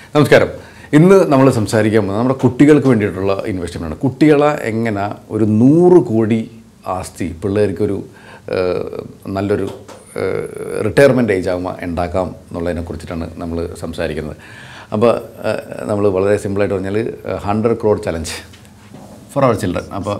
നമസ്കാരം ഇന്ന് നമ്മൾ സംസാരിക്കാൻ പോകുന്നത് നമ്മുടെ കുട്ടികൾക്ക് വേണ്ടിയിട്ടുള്ള ഇൻവെസ്റ്റ്മെൻ്റ് ആണ് കുട്ടികളെ എങ്ങനെ ഒരു നൂറ് കോടി ആസ്തി പിള്ളേർക്കൊരു ഏഹ്, നല്ലൊരു റിട്ടയർമെൻറ്റ് ഏജ് ആകുമ്പോൾ ഉണ്ടാക്കാം എന്നുള്ളതിനെ കുറിച്ചിട്ടാണ് നമ്മൾ സംസാരിക്കുന്നത് അപ്പോൾ നമ്മൾ വളരെ സിമ്പിളായിട്ട് പറഞ്ഞാൽ hundred crore challenge for our children അപ്പോൾ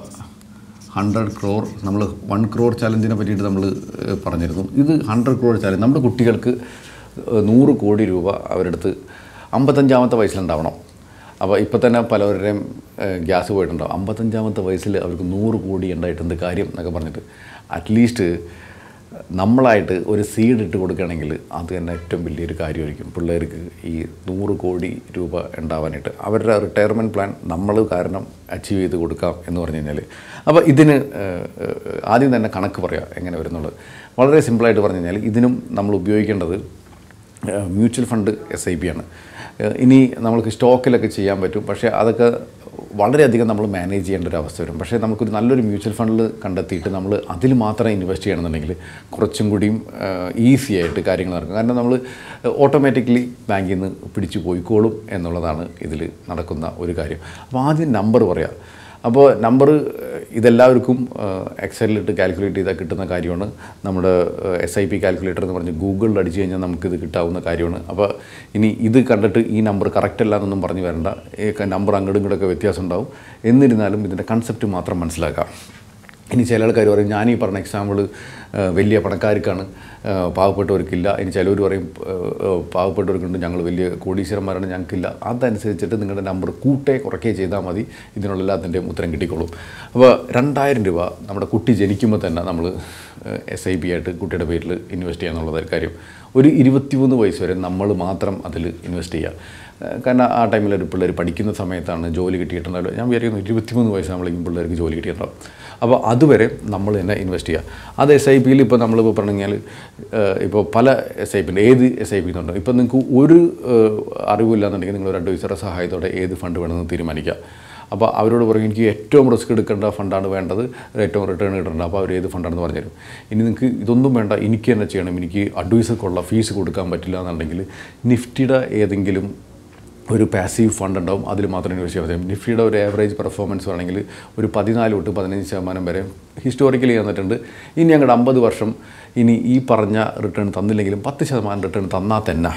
ഹൺഡ്രഡ് ക്രോർ നമ്മൾ വൺ ക്രോർ ചലഞ്ചിനെ പറ്റിയിട്ട് നമ്മൾ പറഞ്ഞിരുന്നു ഇത് ഹൺഡ്രഡ് ക്രോർ ചലഞ്ച് നമ്മുടെ കുട്ടികൾക്ക് ഏഹ്, നൂറ് കോടി രൂപ അവരെടുത്ത് അമ്പത്തഞ്ചാമത്തെ വയസ്സിലുണ്ടാവണം അപ്പോൾ ഇപ്പോൾ തന്നെ പലവരുടെയും ഏഹ്, ഗ്യാസ് പോയിട്ടുണ്ടാവും അമ്പത്തഞ്ചാമത്തെ വയസ്സിൽ അവർക്ക് നൂറ് കോടി ഉണ്ടായിട്ട് എന്ത് കാര്യം എന്നൊക്കെ പറഞ്ഞിട്ട് അറ്റ്ലീസ്റ്റ് നമ്മളായിട്ട് ഒരു സീഡ് ഇട്ട് കൊടുക്കുകയാണെങ്കിൽ അത് തന്നെ ഏറ്റവും വലിയൊരു കാര്യമായിരിക്കും പിള്ളേർക്ക് ഈ നൂറ് കോടി രൂപ ഉണ്ടാവാനായിട്ട് അവരുടെ റിട്ടയർമെൻറ്റ് പ്ലാൻ നമ്മൾ കാരണം അച്ചീവ് ചെയ്ത് കൊടുക്കാം എന്ന് പറഞ്ഞു കഴിഞ്ഞാൽ അപ്പോൾ ഇതിന് ഏഹ്, ഏഹ്, ആദ്യം തന്നെ കണക്ക് പറയാം എങ്ങനെ വരുന്നുള്ളത് വളരെ സിമ്പിളായിട്ട് പറഞ്ഞു കഴിഞ്ഞാൽ ഇതിനും നമ്മൾ ഉപയോഗിക്കേണ്ടത് mutual fund S I P ആണ് ഏഹ് ഇനി നമ്മൾക്ക് സ്റ്റോക്കിലൊക്കെ ചെയ്യാൻ പറ്റും പക്ഷേ അതൊക്കെ വളരെയധികം നമ്മൾ മാനേജ് ചെയ്യേണ്ട ഒരു അവസ്ഥ വരും പക്ഷേ നമുക്കൊരു നല്ലൊരു മ്യൂച്വൽ ഫണ്ടിൽ കണ്ടെത്തിയിട്ട് നമ്മൾ അതിൽ മാത്രം ഇൻവെസ്റ്റ് ചെയ്യണമെന്നുണ്ടെങ്കിൽ കുറച്ചും കൂടിയും ഈസി ആയിട്ട് കാര്യങ്ങൾ നടക്കും കാരണം നമ്മൾ ഓട്ടോമാറ്റിക്കലി ബാങ്കിൽ നിന്ന് പിടിച്ചു പോയിക്കോളും എന്നുള്ളതാണ് ഇതിൽ നടക്കുന്ന ഒരു കാര്യം അപ്പോൾ ആദ്യം നമ്പർ പറയാം അപ്പോൾ നമ്പർ ഇതെല്ലാവർക്കും എക്സലിലിട്ട് കാൽക്കുലേറ്റ് ചെയ്താൽ കിട്ടുന്ന കാര്യമാണ് നമ്മുടെ എസ് ഐ പി കാൽക്കുലേറ്റർ എന്ന് പറഞ്ഞ് ഗൂഗിളിൽ അടിച്ചു കഴിഞ്ഞാൽ നമുക്കിത് കിട്ടാവുന്ന കാര്യമാണ് അപ്പോൾ ഇനി ഇത് കണ്ടിട്ട് ഈ നമ്പർ കറക്റ്റ് അല്ല എന്നൊന്നും പറഞ്ഞു വരണ്ട ഈ നമ്പർ അങ്ങോട്ടും ഇങ്ങോട്ടൊക്കെ വ്യത്യാസം ഉണ്ടാവും എന്നിരുന്നാലും ഇതിൻ്റെ കൺസെപ്റ്റ് മാത്രം മനസ്സിലാക്കാം ഇനി ചില ആൾക്കാർ പറയും ഞാൻ ഈ പറഞ്ഞ എക്സാമ്പിൾ വലിയ പണക്കാർക്കാണ് ആ, പാവപ്പെട്ടവർക്കില്ല ഇനി ചിലവർ പറയും ആ, ആ, പാവപ്പെട്ടവർക്കുണ്ട് ഞങ്ങൾ വലിയ കോടീശ്വരന്മാരാണ് ഞങ്ങൾക്കില്ല അതനുസരിച്ചിട്ട് നിങ്ങളുടെ നമ്പർ കൂട്ടേ കുറയ്ക്കേ ചെയ്താൽ മതി ഇതിനുള്ള എല്ലാത്തിൻ്റെയും ഉത്തരം കിട്ടിക്കോളും അപ്പോൾ രണ്ടായിരം രൂപ നമ്മുടെ കുട്ടി ജനിക്കുമ്പോൾ തന്നെ നമ്മൾ എസ് ഐ പി ആയിട്ട് കുട്ടിയുടെ പേരിൽ ഇൻവെസ്റ്റ് ചെയ്യാന്നുള്ളത് കാര്യം ഒരു ഇരുപത്തിമൂന്ന് വയസ്സ് വരെ നമ്മൾ മാത്രം അതിൽ ഇൻവെസ്റ്റ് ചെയ്യുക ഏഹ് കാരണം ആ ടൈമിൽ ഒരു പിള്ളേർ പഠിക്കുന്ന സമയത്താണ് ജോലി കിട്ടിയിട്ടുണ്ടാവില്ല ഞാൻ വിചാരിക്കുന്നു ഇരുപത്തിമൂന്ന് വയസ്സാകുമ്പോഴേക്കും പിള്ളേർക്ക് ജോലി കിട്ടിയിട്ടുണ്ടാവും അപ്പോൾ അതുവരെ നമ്മൾ തന്നെ ഇൻവെസ്റ്റ് ചെയ്യുക അത് എസ് ഐ പിയിൽ ഇപ്പോൾ നമ്മളിപ്പോൾ പറഞ്ഞു കഴിഞ്ഞാൽ ഇപ്പോൾ പല എസ് ഐ പിൻ്റെ ഏത് എസ് ഐ പി എന്നുണ്ടോ ഇപ്പോൾ നിങ്ങൾക്ക് ഒരു ഏഹ്, അറിവില്ലാന്നുണ്ടെങ്കിൽ നിങ്ങൾ ഒരു അഡ്വൈസറുടെ സഹായത്തോടെ ഏത് ഫണ്ട് വേണമെന്ന് തീരുമാനിക്കുക അപ്പോൾ അവരോട് പറയും എനിക്ക് ഏറ്റവും റിസ്ക് എടുക്കേണ്ട ഫണ്ടാണ് വേണ്ടത് ഏറ്റവും റിട്ടേൺ കിട്ടേണ്ടത് അപ്പോൾ അവർ ഏത് ഫണ്ടാണെന്ന് പറഞ്ഞുതരും ഇനി നിങ്ങൾക്ക് ഇതൊന്നും വേണ്ട എനിക്ക് തന്നെ ചെയ്യണം എനിക്ക് അഡ്വൈസർക്കുള്ള ഫീസ് കൊടുക്കാൻ പറ്റില്ല എന്നുണ്ടെങ്കിൽ നിഫ്റ്റിയുടെ ഏതെങ്കിലും ഒരു പാസീവ് ഫണ്ട് ഉണ്ടാവും അതിൽ മാത്രം ഇൻവെസ്റ്റ് ചെയ്യാൻ പറ്റും നിഫ്റ്റിയുടെ ഒരു ആവറേജ് പെർഫോമൻസ് ആണെങ്കിൽ ഒരു പതിനാല് തൊട്ട് പതിനഞ്ച് ശതമാനം വരെ ഹിസ്റ്റോറിക്കലി തന്നിട്ടുണ്ട് ഇനി ഞങ്ങളുടെ അമ്പത് വർഷം ഇനി ഈ പറഞ്ഞ റിട്ടേൺ തന്നില്ലെങ്കിലും പത്ത് ശതമാനം റിട്ടേൺ തന്നാൽ തന്നെ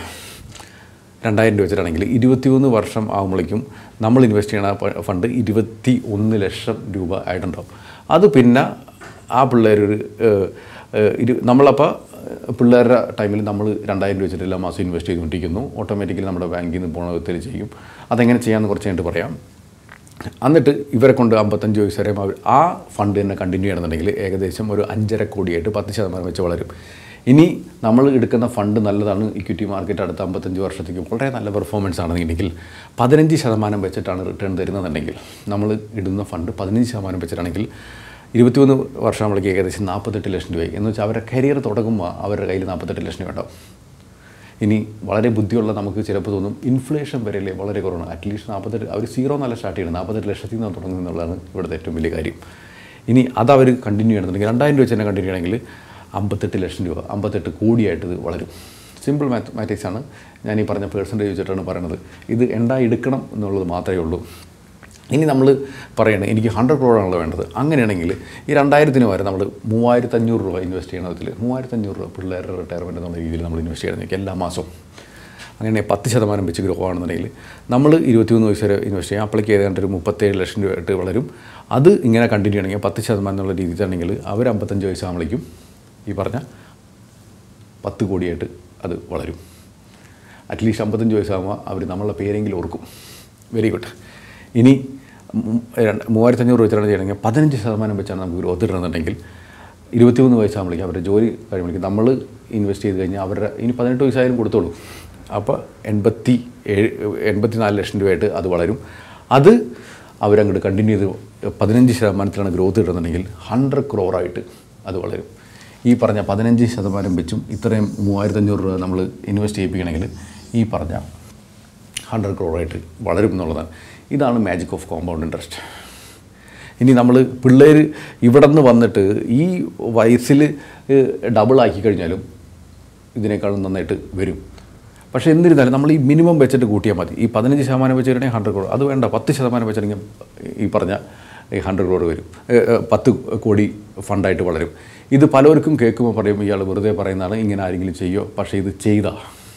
രണ്ടായിരം രൂപ വെച്ചിട്ടാണെങ്കിൽ ഇരുപത്തിമൂന്ന് വർഷം ആകുമ്പോഴേക്കും നമ്മൾ ഇൻവെസ്റ്റ് ചെയ്യണ പ- ഫണ്ട് ഇരുപത്തി ഒന്ന് ലക്ഷം രൂപ ആയിട്ടുണ്ടാവും അത് പിന്നെ ആ പിള്ളേരൊരു ഏഹ്, ഏഹ്, ഇരു നമ്മളപ്പോൾ പിള്ളേരുടെ ടൈമിൽ നമ്മൾ രണ്ടായിരം രൂപ വെച്ചിട്ട് എല്ലാ മാസം ഇൻവെസ്റ്റ് ചെയ്തുകൊണ്ടിരിക്കുന്നു ഓട്ടോമാറ്റിക്കലി നമ്മുടെ ബാങ്കിൽ നിന്ന് പോണ വിധത്തിൽ ചെയ്യും അതെങ്ങനെ ചെയ്യാമെന്ന് കുറച്ച് കഴിഞ്ഞിട്ട് പറയാം എന്നിട്ട് ഇവരെ കൊണ്ട് അമ്പത്തഞ്ച് വയസ്സ് വരെ അവർ ആ ഫണ്ട് തന്നെ കണ്ടിന്യൂ ചെയ്യണമെന്നുണ്ടെങ്കിൽ ഏകദേശം ഒരു അഞ്ചര കോടിയായിട്ട് പത്ത് ശതമാനം വെച്ച് വളരും ഇനി നമ്മൾ എടുക്കുന്ന ഫണ്ട് നല്ലതാണ് ഇക്വിറ്റി മാർക്കറ്റ് അടുത്ത അമ്പത്തഞ്ച് വർഷത്തേക്ക് വളരെ നല്ല പെർഫോമൻസ് ആണെന്നുണ്ടെങ്കിൽ പതിനഞ്ച് ശതമാനം വെച്ചിട്ടാണ് റിട്ടേൺ തരുന്നതെന്നുണ്ടെങ്കിൽ നമ്മൾ ഇടുന്ന ഫണ്ട് പതിനഞ്ച് ശതമാനം വെച്ചിട്ടാണെങ്കിൽ ഇരുപത്തിമൂന്ന് വർഷമാകുമ്പോഴേക്ക് ഏകദേശം നാൽപ്പത്തെട്ട് ലക്ഷം രൂപയായി എന്ന് വെച്ചാൽ അവരുടെ കരിയർ തുടങ്ങുമ്പോൾ അവരുടെ കയ്യിൽ നാൽപ്പത്തെട്ട് ലക്ഷം രൂപ ഉണ്ടാവും ഇനി വളരെ ബുദ്ധിയുള്ള നമുക്ക് ചിലപ്പോൾ തോന്നും ഇൻഫ്ലേഷൻ വരെയല്ലേ വളരെ കുറവാണ് അറ്റ്ലീസ്റ്റ് നാൽപ്പത്തെട്ട് അവർ സീറോ നല്ല സ്റ്റാർട്ട് ചെയ്യണം നാൽപ്പത്തെട്ട് ലക്ഷത്തിൽ നിന്ന് തുടങ്ങുന്നത് എന്നുള്ളതാണ് ഇവിടുത്തെ ഏറ്റവും വലിയ കാര്യം ഇനി അത് അവർ കണ്ടിന്യൂ ചെയ്യണമെന്നുണ്ടെങ്കിൽ രണ്ടായിരം രൂപ വെച്ച് തന്നെ കണ്ടിന്യൂ ചെയ്യണമെങ്കിൽ അമ്പത്തെട്ട് ലക്ഷം രൂപ അമ്പത്തെട്ട് കോടിയായിട്ട് ഇത് വളരും സിമ്പിൾ മാത്തമാറ്റിക്സ് ആണ് ഞാൻ ഈ പറഞ്ഞ പേഴ്സൻറ്റേജ് വെച്ചിട്ടാണ് പറയുന്നത് ഇത് എണ്ടായി എടുക്കണം എന്നുള്ളത് മാത്രമേ ഉള്ളൂ ഇനി നമ്മൾ പറയണത് എനിക്ക് ഹൺഡ്രഡ് ക്രോഡാണല്ലോ വേണ്ടത് അങ്ങനെയാണെങ്കിൽ ഈ രണ്ടായിരത്തിന് വരെ നമ്മൾ മൂവായിരത്തി അഞ്ഞൂറ് രൂപ ഇൻവെസ്റ്റ് ചെയ്യണതിൽ മൂവായിരത്തി അഞ്ഞൂറ് രൂപ പിള്ളേരുടെ റിട്ടയർമെൻറ്റ് എന്നുള്ള രീതിയിൽ നമ്മൾ ഇൻവെസ്റ്റ് ചെയ്യണമെങ്കിൽ എല്ലാ മാസവും അങ്ങനെ പത്ത് ശതമാനം വെച്ച് ഗ്രോ ആണെന്നുണ്ടെങ്കിൽ നമ്മൾ ഇരുപത്തിമൂന്ന് വയസ്സ് വരെ ഇൻവെസ്റ്റ് ചെയ്യാം അപ്പോഴേക്ക് ഏതാണ്ട് ഒരു മുപ്പത്തേഴ് ലക്ഷം രൂപയായിട്ട് വളരും അത് ഇങ്ങനെ കണ്ടിന്യൂ ചെയ്യണമെങ്കിൽ പത്ത് ശതമാനം എന്നുള്ള രീതിയിലാണെങ്കിൽ അവർ അമ്പത്തഞ്ച് വയസ്സാകുമ്പോഴേക്കും ഈ പറഞ്ഞ പത്ത് കോടിയായിട്ട് അത് വളരും അറ്റ്ലീസ്റ്റ് അമ്പത്തഞ്ച് വയസ്സാകുമ്പോൾ അവർ നമ്മളെ പേരെങ്കിലും ഓർക്കും വെരി ഗുഡ് ഇനി മു- രണ്ട് മൂവായിരത്തഞ്ഞൂറ് വെച്ചാണ് ചെയ്യണമെങ്കിൽ പതിനഞ്ച് ശതമാനം വെച്ചാണ് നമുക്ക് ഗ്രോത്ത് ഇടണമെന്നുണ്ടെങ്കിൽ ഇരുപത്തിമൂന്ന് വയസ്സാകുമ്പോഴേക്കും അവരുടെ ജോലി കഴിയുമ്പോഴേക്കും നമ്മൾ ഇൻവെസ്റ്റ് ചെയ്ത് കഴിഞ്ഞാൽ അവരുടെ ഇനി പതിനെട്ട് വയസ്സായാലും കൊടുത്തോളൂ അപ്പോൾ എൺപത്തി ഏഴ് എൺപത്തി നാല് ലക്ഷം രൂപയായിട്ട് അത് വളരും അത് അവരങ്ങോട്ട് കണ്ടിന്യൂ ചെയ്ത് പതിനഞ്ച് ശതമാനത്തിലാണ് ഗ്രോത്ത് കിട്ടുന്നുണ്ടെങ്കിൽ ഹൺഡ്രഡ് ക്രോറായിട്ട് അത് വളരും ഈ പറഞ്ഞ പതിനഞ്ച് ശതമാനം വെച്ചും ഇത്രയും മൂവായിരത്തഞ്ഞൂറ് രൂപ നമ്മൾ ഇൻവെസ്റ്റ് ചെയ്യിപ്പിക്കണമെങ്കിൽ ഈ പറഞ്ഞ ഹൺഡ്രഡ് ക്രോറായിട്ട് വളരും എന്നുള്ളതാണ് ഇതാണ് മാജിക് ഓഫ് കോമ്പൗണ്ട് ഇൻട്രസ്റ്റ് ഇനി നമ്മൾ പിള്ളേർ ഇവിടെ നിന്ന് വന്നിട്ട് ഈ വയസ്സിൽ ഡബിൾ ആക്കി കഴിഞ്ഞാലും ഇതിനേക്കാളും നന്നായിട്ട് വരും പക്ഷേ എന്നിരുന്നാലും നമ്മൾ ഈ മിനിമം വെച്ചിട്ട് കൂട്ടിയാൽ മതി ഈ പതിനഞ്ച് ശതമാനം വെച്ചിട്ടുണ്ടെങ്കിൽ ഹൺഡ്രഡ് ക്രോഡ് അത് വേണ്ട പത്ത് ശതമാനം വെച്ചിട്ടുണ്ടെങ്കിൽ ഈ പറഞ്ഞ ഈ ഹൺഡ്രഡ് ക്രോഡ് വരും ഏ, ഏ, പത്ത് കോടി ഫണ്ടായിട്ട് വളരും ഇത് പലർക്കും കേൾക്കുമ്പോൾ പറയും ഇയാൾ വെറുതെ പറയുന്നതാണ് ഇങ്ങനെ ആരെങ്കിലും ചെയ്യോ പക്ഷേ ഇത് ചെയ്താ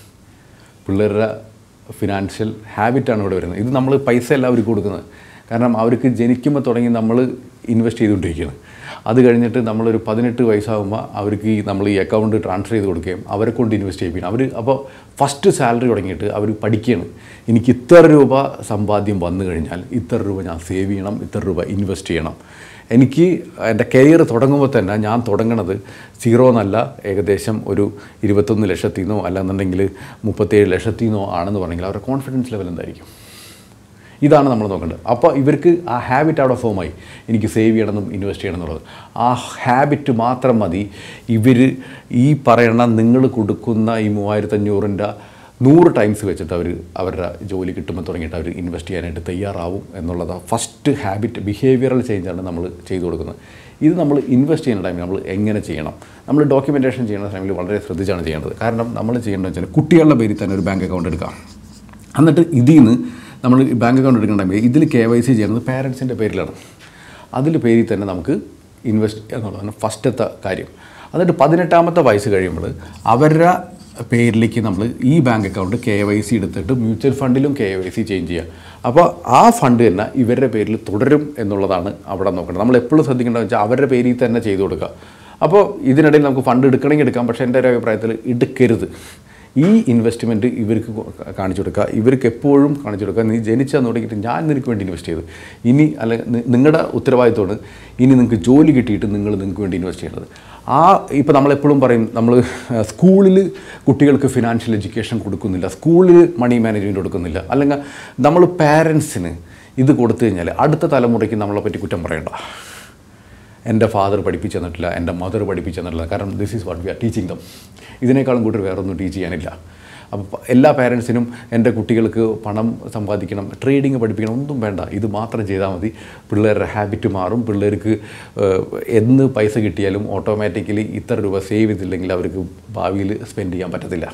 പിള്ളേരുടെ ഫിനാൻഷ്യൽ ഹാബിറ്റാണ് ഇവിടെ വരുന്നത് ഇത് നമ്മൾ പൈസ അല്ല അവർക്ക് കൊടുക്കുന്നത് കാരണം അവർക്ക് ജനിക്കുമ്പോൾ തുടങ്ങി നമ്മൾ ഇൻവെസ്റ്റ് ചെയ്തുകൊണ്ടിരിക്കുകയാണ് അത് കഴിഞ്ഞിട്ട് നമ്മളൊരു പതിനെട്ട് വയസ്സാകുമ്പോൾ അവർക്ക് ഈ നമ്മൾ ഈ അക്കൗണ്ട് ട്രാൻസ്ഫർ ചെയ്ത് കൊടുക്കുകയും അവരെ കൊണ്ട് ഇൻവെസ്റ്റ് ചെയ്യിപ്പിക്കണം അവർ അപ്പോൾ ഫസ്റ്റ് സാലറി തുടങ്ങിയിട്ട് അവർ പഠിക്കുകയാണ് എനിക്ക് ഇത്ര രൂപ സമ്പാദ്യം വന്നു കഴിഞ്ഞാൽ ഇത്ര രൂപ ഞാൻ സേവ് ചെയ്യണം ഇത്ര രൂപ ഇൻവെസ്റ്റ് ചെയ്യണം എനിക്ക് എൻ്റെ കരിയർ തുടങ്ങുമ്പോൾ തന്നെ ഞാൻ തുടങ്ങണത് സീറോ എന്നല്ല ഏകദേശം ഒരു ഇരുപത്തൊന്ന് ലക്ഷത്തിൽ നിന്നോ അല്ലാന്നുണ്ടെങ്കിൽ മുപ്പത്തേഴ് ലക്ഷത്തിൽ നിന്നോ ആണെന്ന് പറഞ്ഞെങ്കിൽ അവരുടെ കോൺഫിഡൻസ് ലെവൽ എന്തായിരിക്കും ഇതാണ് നമ്മൾ നോക്കേണ്ടത് അപ്പോൾ ഇവർക്ക് ആ ഹാബിറ്റ് അവിടെ ഫോമായി എനിക്ക് സേവ് ചെയ്യണമെന്നും ഇൻവെസ്റ്റ് ചെയ്യണം എന്നുള്ളത് ആ ഹാബിറ്റ് മാത്രം മതി ഇവർ ഈ പറയണ നിങ്ങൾ കൊടുക്കുന്ന ഈ മൂവായിരത്തഞ്ഞൂറിൻ്റെ നൂറ് ടൈംസ് വെച്ചിട്ട് അവർ അവരുടെ ജോലി കിട്ടുമ്പോൾ തുടങ്ങിയിട്ട് അവർ ഇൻവെസ്റ്റ് ചെയ്യാനായിട്ട് തയ്യാറാവും എന്നുള്ളത് ഫസ്റ്റ് ഹാബിറ്റ് ബിഹേവിയറൽ ചേഞ്ചാണ് നമ്മൾ ചെയ്തു കൊടുക്കുന്നത് ഇത് നമ്മൾ ഇൻവെസ്റ്റ് ചെയ്യുന്ന ടൈമിൽ നമ്മൾ എങ്ങനെ ചെയ്യണം നമ്മൾ ഡോക്യുമെൻറ്റേഷൻ ചെയ്യുന്ന ടൈമിൽ വളരെ ശ്രദ്ധിച്ചാണ് ചെയ്യേണ്ടത് കാരണം നമ്മൾ ചെയ്യേണ്ടത് വെച്ചാൽ കുട്ടികളുടെ പേരിൽ തന്നെ ഒരു ബാങ്ക് അക്കൗണ്ട് എടുക്കാം എന്നിട്ട് ഇതിൽ നിന്ന് നമ്മൾ ബാങ്ക് അക്കൗണ്ട് എടുക്കുന്ന ടൈമിൽ ഇതിൽ കെ വൈ സി ചെയ്യുന്നത് പാരൻസിൻ്റെ പേരിലാണ് അതിൽ പേരിൽ തന്നെ നമുക്ക് ഇൻവെസ്റ്റ് എന്നുള്ളതാണ് ഫസ്റ്റത്തെ കാര്യം എന്നിട്ട് പതിനെട്ടാമത്തെ വയസ്സ് കഴിയുമ്പോൾ അവരുടെ പേരിലേക്ക് നമ്മൾ ഈ bank account K Y C എടുത്തിട്ട് മ്യൂച്വൽ ഫണ്ടിലും കെ വൈ സി ചേഞ്ച് ചെയ്യുക അപ്പോൾ ആ ഫണ്ട് തന്നെ ഇവരുടെ പേരിൽ തുടരും എന്നുള്ളതാണ് അവിടെ നോക്കേണ്ടത് നമ്മൾ എപ്പോഴും ശ്രദ്ധിക്കേണ്ടത് വെച്ചാൽ അവരുടെ പേരിൽ തന്നെ ചെയ്തു കൊടുക്കുക അപ്പോൾ ഇതിനിടയിൽ നമുക്ക് ഫണ്ട് എടുക്കണമെങ്കിൽ എടുക്കാം പക്ഷേ എൻ്റെ ഒരു അഭിപ്രായത്തിൽ എടുക്കരുത് ഈ ഇൻവെസ്റ്റ്മെൻറ്റ് ഇവർക്ക് കൊ- കാണിച്ചു കൊടുക്കുക ഇവർക്ക് എപ്പോഴും കാണിച്ചു കൊടുക്കുക നീ ജനിച്ചാൽ തുടങ്ങിയിട്ട് ഞാൻ നിനക്ക് വേണ്ടി ഇൻവെസ്റ്റ് ചെയ്തു ഇനി അല്ല നി- നിങ്ങളുടെ ഉത്തരവാദിത്തമാണ് ഇനി നിങ്ങൾക്ക് ജോലി കിട്ടിയിട്ട് നിങ്ങൾ നിങ്ങൾക്ക് വേണ്ടി ഇൻവെസ്റ്റ് ചെയ്യേണ്ടത് ആ ഇപ്പോൾ നമ്മളെപ്പോഴും പറയും നമ്മൾ സ്കൂളിൽ കുട്ടികൾക്ക് ഫിനാൻഷ്യൽ എഡ്യൂക്കേഷൻ കൊടുക്കുന്നില്ല സ്കൂളിൽ മണി മാനേജ്മെൻറ്റ് കൊടുക്കുന്നില്ല അല്ലെങ്കിൽ നമ്മൾ പാരൻസിന് ഇത് കൊടുത്തു കഴിഞ്ഞാൽ അടുത്ത തലമുറയ്ക്ക് നമ്മളെ പറ്റി കുറ്റം പറയണ്ട എൻ്റെ ഫാദർ പഠിപ്പിച്ചു തന്നിട്ടില്ല എൻ്റെ മദർ പഠിപ്പിച്ചു തന്നിട്ടില്ല കാരണം this is what we are teaching them ഇതിനേക്കാളും കൂടുതൽ വേറൊന്നും ടീച്ച് ചെയ്യാനില്ല അപ്പോൾ എല്ലാ പാരൻസിനും എൻ്റെ കുട്ടികൾക്ക് പണം സമ്പാദിക്കണം ട്രേഡിങ് പഠിപ്പിക്കണം ഒന്നും വേണ്ട ഇത് മാത്രം ചെയ്താൽ മതി പിള്ളേരുടെ ഹാബിറ്റ് മാറും പിള്ളേർക്ക് ഏഹ്, എന്ന് പൈസ കിട്ടിയാലും ഓട്ടോമാറ്റിക്കലി ഇത്ര രൂപ സേവ് ചെയ്തില്ലെങ്കിൽ അവർക്ക് ഭാവിയിൽ സ്പെൻഡ് ചെയ്യാൻ പറ്റത്തില്ല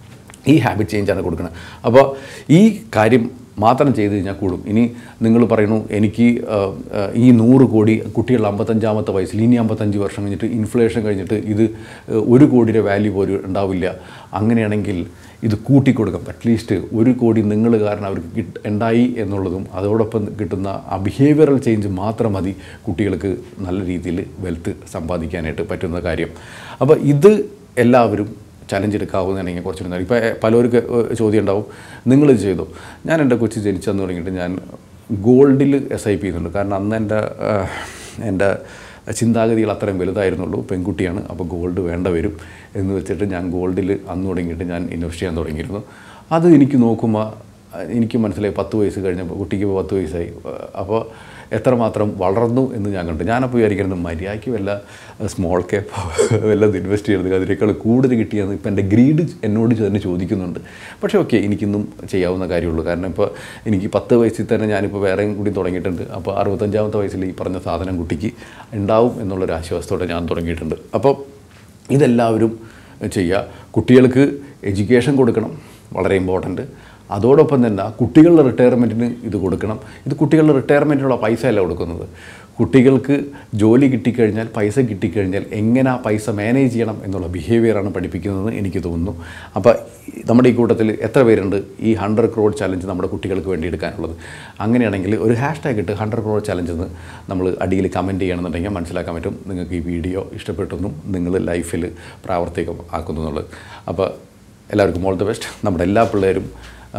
ഈ ഹാബിറ്റ് ചേഞ്ചാണ് കൊടുക്കുന്നത് അപ്പോൾ ഈ കാര്യം മാത്രം ചെയ്ത് കഴിഞ്ഞാൽ കൂടും ഇനി നിങ്ങൾ പറയുന്നു എനിക്ക് ആ, ആ, ഈ നൂറ് കോടി കുട്ടികൾ അമ്പത്തഞ്ചാമത്തെ വയസ്സിൽ ഇനി അമ്പത്തഞ്ച് വർഷം കഴിഞ്ഞിട്ട് ഇൻഫ്ലേഷൻ കഴിഞ്ഞിട്ട് ഇത് ഏഹ്, ഒരു കോടിയുടെ വാല്യൂ പോലും ഉണ്ടാവില്ല അങ്ങനെയാണെങ്കിൽ ഇത് കൂട്ടിക്കൊടുക്കാം അറ്റ്ലീസ്റ്റ് ഒരു കോടി നിങ്ങൾ കാരണം അവർക്ക് കിട്ട ഉണ്ടായി എന്നുള്ളതും അതോടൊപ്പം കിട്ടുന്ന ആ ബിഹേവിയറൽ ചേഞ്ച് മാത്രം മതി കുട്ടികൾക്ക് നല്ല രീതിയിൽ വെൽത്ത് സമ്പാദിക്കാനായിട്ട് പറ്റുന്ന കാര്യം അപ്പോൾ ഇത് എല്ലാവരും ചലഞ്ച് എടുക്കാവുന്നതാണെങ്കിൽ കുറച്ചുകൂടി നല്ലത് ഇപ്പോൾ പലർക്ക് ചോദ്യം ഉണ്ടാവും നിങ്ങളിത് ചെയ്തു ഞാൻ എൻ്റെ കൊച്ചു ജനിച്ചെന്ന് തുടങ്ങിയിട്ട് ഞാൻ ഗോൾഡിൽ എസ് ഐ പി ചെയ്യുന്നുണ്ട് കാരണം അന്ന് എൻ്റെ ആ, എൻ്റെ ചിന്താഗതികൾ അത്രയും വലുതായിരുന്നുള്ളൂ പെൺകുട്ടിയാണ് അപ്പോൾ ഗോൾഡ് വേണ്ട വരും എന്ന് വെച്ചിട്ട് ഞാൻ ഗോൾഡിൽ അന്ന് തുടങ്ങിയിട്ട് ഞാൻ ഇൻവെസ്റ്റ് ചെയ്യാൻ തുടങ്ങിയിരുന്നു അത് എനിക്ക് നോക്കുമ്പോൾ എനിക്ക് മനസ്സിലായി പത്ത് വയസ്സ് കഴിഞ്ഞപ്പോൾ കുട്ടിക്ക് ഇപ്പോൾ പത്ത് വയസ്സായി അപ്പോൾ എത്രമാത്രം വളർന്നു എന്ന് ഞാൻ കണ്ടു ഞാനപ്പോൾ വിചാരിക്കുന്നത് മര്യാദയ്ക്ക് വല്ല സ്മോൾ ക്യാപ്പ് വല്ലത് ഇൻവെസ്റ്റ് ചെയ്യുന്നത് അതിനേക്കാൾ കൂടുതൽ കിട്ടിയെന്ന് ഇപ്പം എൻ്റെ ഗ്രീഡ് എന്നോട് തന്നെ ചോദിക്കുന്നുണ്ട് പക്ഷേ ഓക്കെ എനിക്കിന്നും ചെയ്യാവുന്ന കാര്യമുള്ളൂ കാരണം ഇപ്പോൾ എനിക്ക് പത്ത് വയസ്സിൽ തന്നെ ഞാനിപ്പോൾ വേറെയും കൂടി തുടങ്ങിയിട്ടുണ്ട് അപ്പോൾ അറുപത്തഞ്ചാമത്തെ വയസ്സിൽ ഈ പറഞ്ഞ സാധനം കുട്ടിക്ക് ഉണ്ടാവും എന്നുള്ളൊരു ആശ്വാസത്തോടെ ഞാൻ തുടങ്ങിയിട്ടുണ്ട് അപ്പോൾ ഇതെല്ലാവരും ചെയ്യുക കുട്ടികൾക്ക് എഡ്യൂക്കേഷൻ കൊടുക്കണം വളരെ ഇമ്പോർട്ടൻറ്റ് അതോടൊപ്പം തന്നെ കുട്ടികളുടെ റിട്ടയർമെൻറ്റിന് ഇത് കൊടുക്കണം ഇത് കുട്ടികളുടെ റിട്ടയർമെൻറ്റിനുള്ള പൈസ അല്ല കൊടുക്കുന്നത് കുട്ടികൾക്ക് ജോലി കിട്ടിക്കഴിഞ്ഞാൽ പൈസ കിട്ടിക്കഴിഞ്ഞാൽ എങ്ങനെ ആ പൈസ മാനേജ് ചെയ്യണം എന്നുള്ള ബിഹേവിയറാണ് പഠിപ്പിക്കുന്നതെന്ന് എനിക്ക് തോന്നുന്നു അപ്പോൾ നമ്മുടെ ഈ കൂട്ടത്തിൽ എത്ര പേരുണ്ട് ഈ ഹൺഡ്രഡ് ക്രോഡ് ചലഞ്ച് നമ്മുടെ കുട്ടികൾക്ക് വേണ്ടി എടുക്കാനുള്ളത് അങ്ങനെയാണെങ്കിൽ ഒരു ഹാഷ് ടാഗ് ഇട്ട് ഹൺഡ്രഡ് ക്രോഡ് ചലഞ്ച് എന്ന് നമ്മൾ അടിയിൽ കമൻറ്റ് ചെയ്യണമെന്നുണ്ടെങ്കിൽ മനസ്സിലാക്കാൻ പറ്റും നിങ്ങൾക്ക് ഈ വീഡിയോ ഇഷ്ടപ്പെട്ടെന്നും നിങ്ങൾ ലൈഫിൽ പ്രാവർത്തികമാക്കുന്നു എന്നുള്ളത് അപ്പോൾ എല്ലാവർക്കും ഓൾ ദ ബെസ്റ്റ് നമ്മുടെ എല്ലാ പിള്ളേരും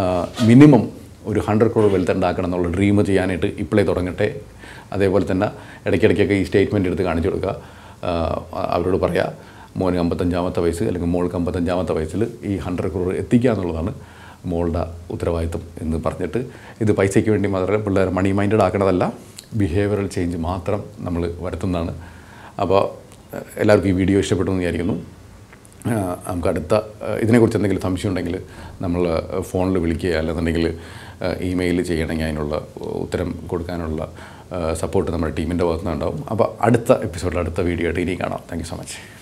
മിനിമം ഒരു ഹൺഡ്രഡ് ക്രോഡ് വെൽത്ത് ഉണ്ടാക്കണം എന്നുള്ള ഡ്രീം ചെയ്യാനായിട്ട് ഇപ്പോഴേ തുടങ്ങട്ടെ അതേപോലെ തന്നെ ഇടയ്ക്കിടയ്ക്കൊക്കെ ഈ സ്റ്റേറ്റ്മെൻറ്റ് എടുത്ത് കാണിച്ചു കൊടുക്കുക ആ, അവരോട് പറയുക മോന് അമ്പത്തഞ്ചാമത്തെ വയസ്സ് അല്ലെങ്കിൽ മോൾക്ക് അമ്പത്തഞ്ചാമത്തെ വയസ്സിൽ ഈ ഹൺഡ്രഡ് ക്രോഡ് എത്തിക്കുക എന്നുള്ളതാണ് മോളുടെ ഉത്തരവാദിത്വം എന്ന് പറഞ്ഞിട്ട് ഇത് പൈസയ്ക്ക് വേണ്ടി മാത്രമല്ല പിള്ളേർ മണി മൈൻഡഡ് ആക്കണതല്ല ബിഹേവിയറൽ ചേഞ്ച് മാത്രം നമ്മൾ വരുത്തുന്നതാണ് അപ്പോൾ എല്ലാവർക്കും ഈ വീഡിയോ ഇഷ്ടപ്പെട്ടു എന്ന് വിചാരിക്കുന്നു ആ, നമുക്ക് അടുത്ത ആ, ഇതിനെക്കുറിച്ച് എന്തെങ്കിലും സംശയം ഉണ്ടെങ്കിൽ നമ്മൾ ഫോണിൽ വിളിക്കുക അല്ലെന്നുണ്ടെങ്കിൽ ഇമെയിൽ ചെയ്യണമെങ്കിൽ അതിനുള്ള ഉത്തരം കൊടുക്കാനുള്ള സപ്പോർട്ട് നമ്മുടെ ടീമിൻ്റെ ഭാഗത്തുനിന്നുണ്ടാവും അപ്പോൾ അടുത്ത എപ്പിസോഡിൽ അടുത്ത വീഡിയോ ആയിട്ട് ഇനി കാണാം താങ്ക് യു സോ മച്ച്